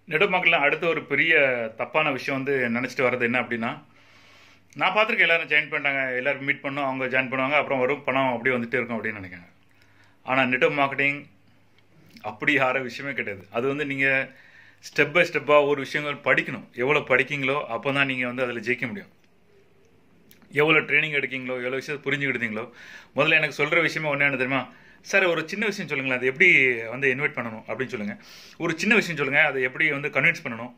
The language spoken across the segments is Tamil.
நெடுமக்களில் அடுத்த ஒரு பெரிய தப்பான விஷயம் வந்து நினச்சிட்டு வர்றது என்ன அப்படின்னா நான் பார்த்துருக்கேன் எல்லாரும் ஜாயின் பண்ணிட்டாங்க எல்லாரும் மீட் பண்ணோம் அவங்க ஜாயின் பண்ணுவாங்க அப்புறம் வரும் பணம் அப்படியே வந்துட்டே இருக்கும் அப்படின்னு நினைக்கிறாங்க ஆனால் நெட்வொர்க் மார்க்கெட்டிங் அப்படி ஆற விஷயமே கிடையாது அது வந்து நீங்கள் ஸ்டெப் பை ஸ்டெப்பாக ஒரு விஷயங்கள் படிக்கணும் எவ்வளோ படிக்கீங்களோ அப்போ தான் நீங்கள் வந்து அதில் ஜெயிக்க முடியும் எவ்வளோ ட்ரைனிங் எடுக்கீங்களோ எவ்வளோ விஷயத்தை புரிஞ்சுக்கிட்டீங்களோ முதல்ல எனக்கு சொல்கிற விஷயமே ஒன்று என்ன தெரியுமா சார் ஒரு சின்ன விஷயம் சொல்லுங்களேன் அது எப்படி வந்து இன்வைட் பண்ணணும் அப்படின்னு சொல்லுங்கள் ஒரு சின்ன விஷயம் சொல்லுங்கள் அதை எப்படி வந்து கன்வின்ஸ் பண்ணணும்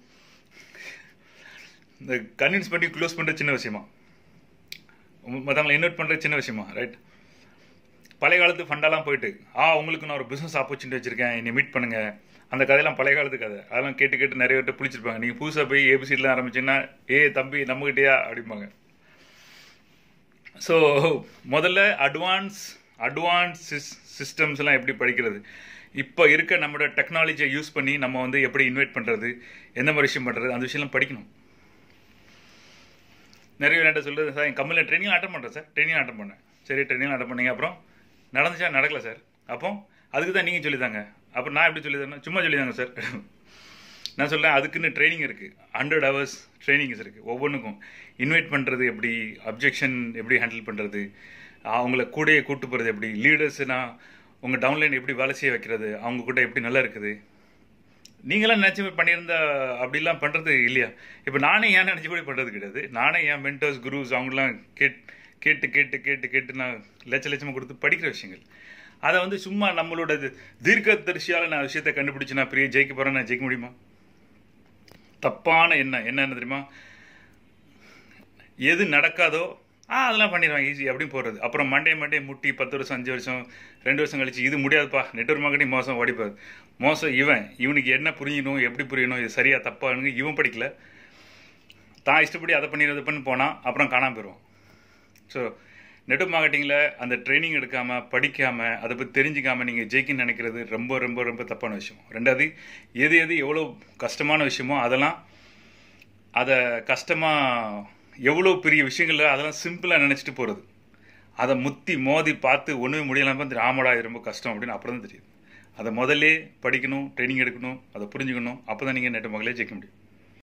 இந்த கன்வின்ஸ் பண்ணி க்ளோஸ் பண்ணுற சின்ன விஷயமா மற்றவங்களை இன்வைட் பண்ணுறது சின்ன விஷயமா ரைட் பழைய காலத்து ஃபண்டெல்லாம் போயிட்டு ஆ உங்களுக்கு நான் ஒரு பிஸ்னஸ் ஆப்பர்ச்சுனிட்டி வச்சுருக்கேன் என்னை மீட் பண்ணுங்கள் அந்த கதையெல்லாம் பழைய காலத்து கதை அதெல்லாம் கேட்டு கேட்டு நிறைய பேர்ட்ட பிடிச்சிருப்பாங்க நீங்கள் புதுசாக போய் ஏபிசிடிலாம் ஆரம்பிச்சிங்கன்னா ஏ தம்பி நம்மகிட்டயா அப்படிம்பாங்க ஸோ முதல்ல அட்வான்ஸ் அட்வான்ஸ் சிஸ் சிஸ்டம்ஸ்லாம் எப்படி படிக்கிறது இப்போ இருக்க நம்மளோட டெக்னாலஜியை யூஸ் பண்ணி நம்ம வந்து எப்படி இன்வைட் பண்ணுறது எந்த மாதிரி விஷயம் பண்ணுறது அந்த விஷயம்லாம் படிக்கணும் நிறைய விளையாட்ட சொல்லுது சார் என் கம்பெனியில் ட்ரைனிங் அட்டன் பண்ணுறேன் சார் ட்ரைனிங் அட்டன் பண்ணேன் சரி ட்ரைனிங் அட்டன் பண்ணீங்க அப்புறம் நடந்துச்சா நடக்கல சார் அப்போ அதுக்கு தான் நீங்கள் சொல்லித்தாங்க அப்புறம் நான் எப்படி சொல்லி தரேன் சும்மா சொல்லிதாங்க சார் நான் சொல்கிறேன் அதுக்குன்னு ட்ரைனிங் இருக்குது ஹண்ட்ரட் ஹவர்ஸ் ட்ரைனிங்ஸ் இருக்குது ஒவ்வொன்றுக்கும் இன்வைட் பண்ணுறது எப்படி அப்ஜெக்ஷன் எப்படி ஹேண்டில் பண்ணுறது அவங்கள கூடயே கூட்டு போகிறது எப்படி லீடர்ஸ்னா உங்கள் டவுன்லைன் எப்படி வேலை செய்ய வைக்கிறது அவங்க கூட எப்படி நல்லா இருக்குது நீங்களாம் நினச்சி பண்ணியிருந்தா அப்படிலாம் பண்ணுறது இல்லையா இப்போ நானே ஏன் நினச்சி கூட பண்ணுறது கிடையாது நானே என் மென்டர்ஸ் குரூஸ் அவங்களாம் கேட் கேட்டு கேட்டு கேட்டு கேட்டு நான் லட்ச லட்சமாக கொடுத்து படிக்கிற விஷயங்கள் அதை வந்து சும்மா நம்மளோட தீர்க்க தரிசியால் நான் விஷயத்தை கண்டுபிடிச்சி நான் பெரிய ஜெயிக்க போகிறேன் நான் ஜெயிக்க முடியுமா தப்பான என்ன என்னன்னு தெரியுமா எது நடக்காதோ ஆ அதெல்லாம் பண்ணிடுவாங்க ஈஸி அப்படின்னு போகிறது அப்புறம் மண்டே மண்டே முட்டி பத்து வருஷம் அஞ்சு வருஷம் ரெண்டு வருஷம் கழிச்சு இது முடியாதுப்பா நெட்ஒர்க் மார்க்கெட்டிங் மோசம் ஓடிப்பாது மோசம் இவன் இவனுக்கு என்ன புரியணும் எப்படி புரியணும் இது சரியாக தப்பான்னு இவன் படிக்கல தான் இஷ்டப்படி அதை பண்ணி அதை பண்ணி போனால் அப்புறம் காணாமல் போயிடுவான் ஸோ நெட்ஒர்க் மார்க்கெட்டிங்கில் அந்த ட்ரைனிங் எடுக்காமல் படிக்காமல் அதை பற்றி தெரிஞ்சிக்காமல் நீங்கள் ஜெயிக்கணும்னு நினைக்கிறது ரொம்ப ரொம்ப ரொம்ப தப்பான விஷயம் ரெண்டாவது எது எது எவ்வளோ கஷ்டமான விஷயமோ அதெல்லாம் அதை கஷ்டமாக எவ்வளோ பெரிய விஷயங்கள் அதெல்லாம் சிம்பிளாக நினச்சிட்டு போகிறது அதை முத்தி மோதி பார்த்து ஒன்றுமே முடியலாமல் வந்து ஆமடா இது ரொம்ப கஷ்டம் அப்படின்னு அப்புறம் தான் தெரியுது அதை முதல்ல படிக்கணும் ட்ரைனிங் எடுக்கணும் அதை புரிஞ்சுக்கணும் அப்போ தான் நீங்கள் நெட்டு மகளே ஜெயிக்க முடியும்